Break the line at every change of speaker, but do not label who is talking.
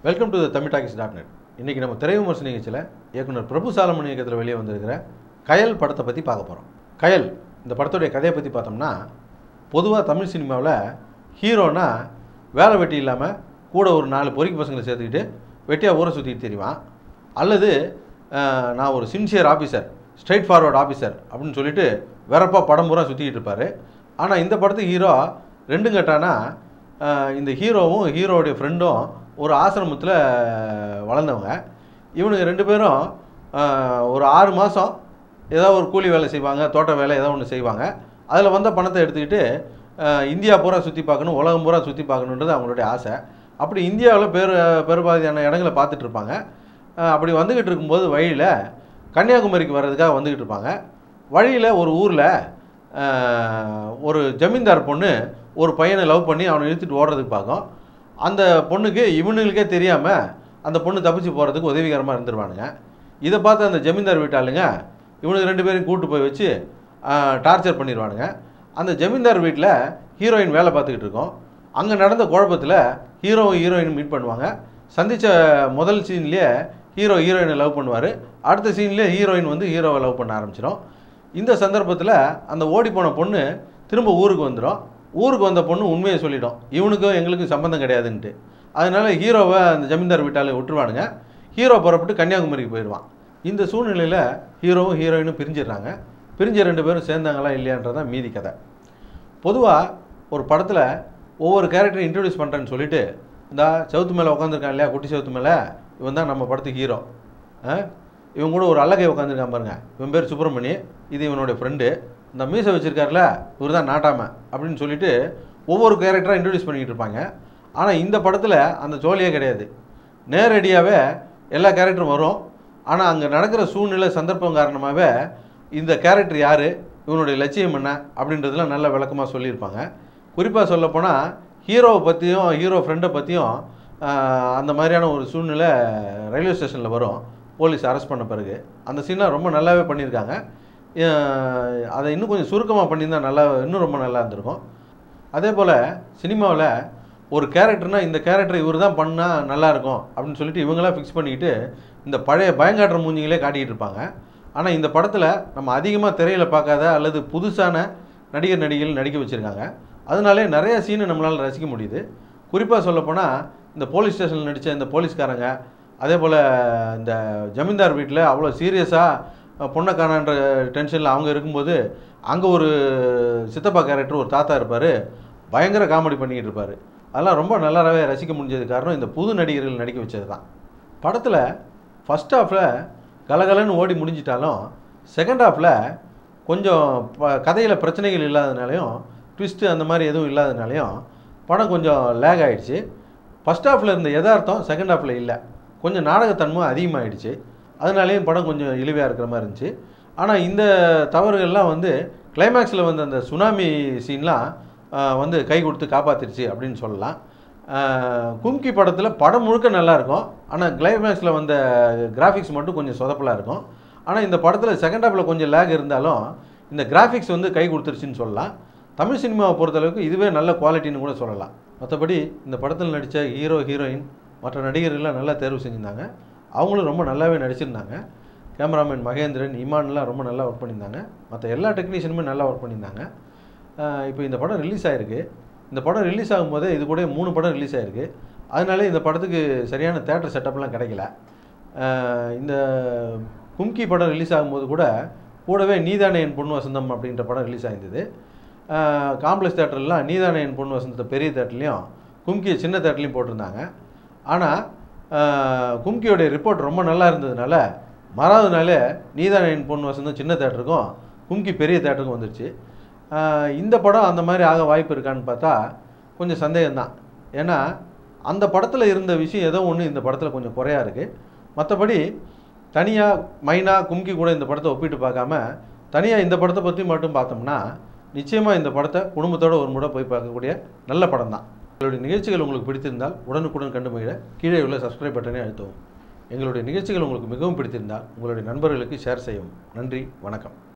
welcome to the Tamil talkies dot net இன்றைக்கி நம்ம திரை விமர்சன நிகழ்ச்சியில் இயக்குனர் பிரபு சாலமன் இயக்கத்தில் வெளியே வந்திருக்கிற கயல் படத்தை பற்றி பார்க்க போகிறோம் கயல் இந்த படத்துடைய கதையை பற்றி பார்த்தோம்னா பொதுவாக தமிழ் சினிமாவில் ஹீரோனா வேலை வெட்டி இல்லாமல் கூட ஒரு நாலு பொறிக்கு பசங்களை சேர்த்துக்கிட்டு வெட்டியாக ஊரை சுற்றிட்டு தெரிவான் அல்லது அஹ், நான் ஒரு sincere officer straightforward officer அப்படின்னு சொல்லிட்டு வெறப்பா படம் பூரா சுற்றிக்கிட்டு இருப்பார் ஆனால் இந்த படத்துக்கு ஹீரோ ரெண்டும் கட்டானா அஹ், இந்த ஹீரோவும் ஹீரோவுடைய ஃப்ரெண்டும் ஒரு ஆசிரமத்தில் வளர்ந்தவங்க இவனுங்க ரெண்டு பேரும் அஹ், ஒரு ஆறு மாதம் ஏதோ ஒரு கூலி வேலை செய்வாங்க தோட்ட வேலை ஏதோ ஒன்று செய்வாங்க அதில் வந்த பணத்தை எடுத்துக்கிட்டு அஹ், இந்தியா பூரா சுற்றி பார்க்கணும் உலகம் பூரா சுற்றி பார்க்கணுன்றது அவங்களுடைய ஆசை அப்படி இந்தியாவில் பெரு பெரும்பாதியான இடங்களை பார்த்துட்டு இருப்பாங்க அஹ், அப்படி வந்துக்கிட்டு இருக்கும்போது வழியில் கன்னியாகுமரிக்கு வர்றதுக்காக வந்துக்கிட்டு இருப்பாங்க வழியில் ஒரு ஊரில் ஒரு ஜமீன்தார் பொண்ணு ஒரு பையனை லவ் பண்ணி அவனை இழுத்துட்டு ஓடுறதுக்கு பார்க்கும் அந்த பொண்ணுக்கு இவனுங்களுக்கே தெரியாமல் அந்த பொண்ணு தப்பிச்சு போகிறதுக்கு உதவிகரமாக இருந்துருவானுங்க இதை பார்த்து அந்த ஜமீன்தார் வீட்டாளுங்க இவனுக்கு ரெண்டு பேரையும் கூட்டு போய் வச்சு டார்ச்சர் பண்ணிடுவானுங்க அந்த ஜமீன்தார் வீட்டில் ஹீரோயின் வேலை பார்த்துக்கிட்டு இருக்கோம் அங்கே நடந்த குழப்பத்தில் ஹீரோவும் ஹீரோயினும் மீட் பண்ணுவாங்க சந்தித்த முதல் சீன்லேயே ஹீரோ ஹீரோயினை லவ் பண்ணுவார் அடுத்த சீன்லேயே ஹீரோயின் வந்து ஹீரோவை லவ் பண்ண ஆரம்பிச்சிடும் இந்த சந்தர்ப்பத்தில் அந்த ஓடி போன பொண்ணு திரும்ப ஊருக்கு வந்துடும் ஊருக்கு வந்த பொண்ணு உண்மையை சொல்லிடும் இவனுக்கும் எங்களுக்கும் சம்மந்தம் கிடையாதுன்ட்டு அதனால ஹீரோவை அந்த ஜமீன்தார் வீட்டால் விட்டுருவானுங்க ஹீரோ புறப்பட்டு கன்னியாகுமரிக்கு போயிடுவான் இந்த சூழ்நிலையில் ஹீரோவும் ஹீரோயினும் பிரிஞ்சிடுறாங்க பிரிஞ்ச ரெண்டு பேரும் சேர்ந்தாங்களா இல்லையான்றதான் மீதி கதை பொதுவாக ஒரு படத்தில் ஒவ்வொரு கேரக்டரையும் இன்ட்ரடியூஸ் பண்ணுறேன்னு சொல்லிட்டு இந்த செவுத்து மேலே உட்காந்துருக்கான் இல்லையா குட்டி செவுத்து மேலே இவன் தான் நம்ம படத்துக்கு ஹீரோ இவன் கூட ஒரு அல்லகை உட்காந்துருக்கான் பாருங்க இவன் பேர் சுப்பிரமணி இது இவனுடைய ஃப்ரெண்டு இந்த மீசை வச்சிருக்காருல இவர் தான் நாட்டாம அப்படின்னு சொல்லிட்டு ஒவ்வொரு கேரக்டராக இன்ட்ரடியூஸ் பண்ணிக்கிட்டு இருப்பாங்க ஆனால் இந்த படத்தில் அந்த ஜோலியே கிடையாது நேரடியாகவே எல்லா கேரக்டரும் வரும் ஆனால் அங்கே நடக்கிற சூழ்நிலை சந்தர்ப்பம் காரணமாகவே இந்த கேரக்டர் யார் இவனுடைய லட்சியம் என்ன அப்படின்றதுலாம் நல்ல விளக்கமாக சொல்லியிருப்பாங்க குறிப்பாக சொல்லப்போனால் ஹீரோவை பற்றியும் ஹீரோ ஃப்ரெண்டை பற்றியும் அந்த மாதிரியான ஒரு சூழ்நிலை ரயில்வே ஸ்டேஷனில் வரும் போலீஸ் அரெஸ்ட் பண்ண பிறகு அந்த சீன்லாம் ரொம்ப நல்லாவே பண்ணியிருக்காங்க அஹ் அதை இன்னும் கொஞ்சம் சுருக்கமாக பண்ணியிருந்தா நல்லா இன்னும் ரொம்ப நல்லா இருந்திருக்கும் அதே போல் சினிமாவில் ஒரு கேரக்டர்னா இந்த கேரக்டர் இவர் தான் பண்ணால் நல்லாயிருக்கும் அப்படின்னு சொல்லிட்டு இவங்களாம் ஃபிக்ஸ் பண்ணிக்கிட்டு இந்த பழைய பயங்காட்டுற மூஞ்சிங்களே காட்டிக்கிட்டு இருப்பாங்க ஆனால் இந்த படத்தில் நம்ம அதிகமாக திரையில் பார்க்காத அல்லது புதுசான நடிகர் நடிகைகள் நடிக்க வச்சுருக்காங்க அதனாலே நிறைய சீனை நம்மளால் ரசிக்க முடியுது குறிப்பாக சொல்லப்போனால் இந்த போலீஸ் ஸ்டேஷனில் நடித்த இந்த போலீஸ்காரங்க அதே போல் இந்த ஜமீன்தார் வீட்டில் அவ்வளோ சீரியஸாக பொண்ணை காணான்ற டென்ஷனில் அவங்க இருக்கும்போது அங்கே ஒரு சித்தப்பா கேரக்டர் ஒரு தாத்தா இருப்பார் பயங்கர காமெடி பண்ணிக்கிட்டு இருப்பார் அதெல்லாம் ரொம்ப நல்லாவே ரசிக்க முடிஞ்சது காரணம் இந்த புது நடிகர்கள் நடிக்க வச்சது தான் படத்தில் ஃபஸ்ட் ஹாஃபில் கலகலன்னு ஓடி முடிஞ்சிட்டாலும் செகண்ட் ஹாஃபில் கொஞ்சம் ப கதையில் பிரச்சனைகள் இல்லாதனாலையும் ட்விஸ்ட்டு அந்த மாதிரி எதுவும் இல்லாதனாலையும் படம் கொஞ்சம் லேக் ஆகிடுச்சு ஃபஸ்ட் ஹாஃபில் இருந்த யதார்த்தம் செகண்ட் ஹாஃபில் இல்லை கொஞ்சம் நாடகத்தன்மை அதிகமாகிடுச்சு அதனாலேயும் படம் கொஞ்சம் இழிவாக இருக்கிற மாதிரி இருந்துச்சு ஆனால் இந்த தவறுகள்லாம் வந்து கிளைமேக்ஸில் வந்து அந்த சுனாமி சீன்லாம் ஆஹ், வந்து கை கொடுத்து காப்பாற்றிருச்சு அப்படின்னு சொல்லலாம் ஆஹ், கும்கி படத்தில் படம் முழுக்க நல்லாயிருக்கும் ஆனால் கிளைமேக்ஸில் வந்த கிராஃபிக்ஸ் மட்டும் கொஞ்சம் சொதப்பலாக இருக்கும் ஆனால் இந்த படத்தில் செகண்ட் ஹாஃபில் கொஞ்சம் லேக் இருந்தாலும் இந்த கிராஃபிக்ஸ் வந்து கை கொடுத்துருச்சுன்னு சொல்லலாம் தமிழ் சினிமாவை பொறுத்தளவுக்கு இதுவே நல்ல குவாலிட்டின்னு கூட சொல்லலாம் மற்றபடி இந்த படத்தில் நடித்த ஹீரோ ஹீரோயின் மற்ற நடிகர்கள்லாம் நல்லா தேர்வு செஞ்சுருந்தாங்க அவங்களும் ரொம்ப நல்லாவே நடிச்சிருந்தாங்க கேமராமேன் மகேந்திரன் இமான்லாம் ரொம்ப நல்லா ஒர்க் பண்ணியிருந்தாங்க மற்ற எல்லா டெக்னீஷியனுமே நல்லா ஒர்க் பண்ணியிருந்தாங்க இப்போ இந்த படம் ரிலீஸ் ஆகிருக்கு இந்த படம் ரிலீஸ் ஆகும்போதே இது கூட மூணு படம் ரிலீஸ் ஆகிருக்கு அதனால இந்த படத்துக்கு சரியான தேட்டர் செட்டப்லாம் கிடைக்கல ஆஹ் இந்த கும்கி படம் ரிலீஸ் ஆகும்போது கூட கூடவே நீதானே என் பொண்ணு வசந்தம் அப்படின்ற படம் ரிலீஸ் ஆயிருந்தது காம்ப்ளெக்ஸ் தேட்டர்லாம் நீதானே என் பொண்ணு வசந்தத்தை பெரிய தேட்டர்லேயும் கும்கியை சின்ன தேட்டர்லையும் போட்டிருந்தாங்க ஆனால் கும்கியோடைய ரிப்போர்ட் ரொம்ப நல்லா இருந்ததுனால மறாவது நாளே நீதானே என் பொண்ணு வசந்தம் சின்ன தேட்டருக்கும் கும்கி பெரிய தேட்டருக்கும் வந்துருச்சு ஆஹ் இந்த படம் அந்த மாதிரி ஆக வாய்ப்பு இருக்கான்னு பார்த்தா கொஞ்சம் சந்தேகம்தான் ஏன்னா அந்த படத்தில் இருந்த விஷயம் ஏதோ ஒன்று இந்த படத்தில் கொஞ்சம் குறையா இருக்குது மற்றபடி தனியாக மைனா கும்கி கூட இந்த படத்தை ஒப்பிட்டு பார்க்காம தனியாக இந்த படத்தை பற்றி மட்டும் பார்த்தோம்னா நிச்சயமாக இந்த படத்தை குடும்பத்தோடு ஒரு முறை போய் பார்க்கக்கூடிய நல்ல படம் தான் எங்களுடைய நிகழ்ச்சிகள் உங்களுக்கு பிடித்திருந்தால் உடனுக்குடன் கண்டு மகிழ கீழே உள்ள சப்ஸ்கிரைப் பட்டனை அழுத்தவும் எங்களுடைய நிகழ்ச்சிகள் உங்களுக்கு மிகவும் பிடித்திருந்தால் உங்களுடைய நண்பர்களுக்கு ஷேர் செய்யவும் நன்றி வணக்கம்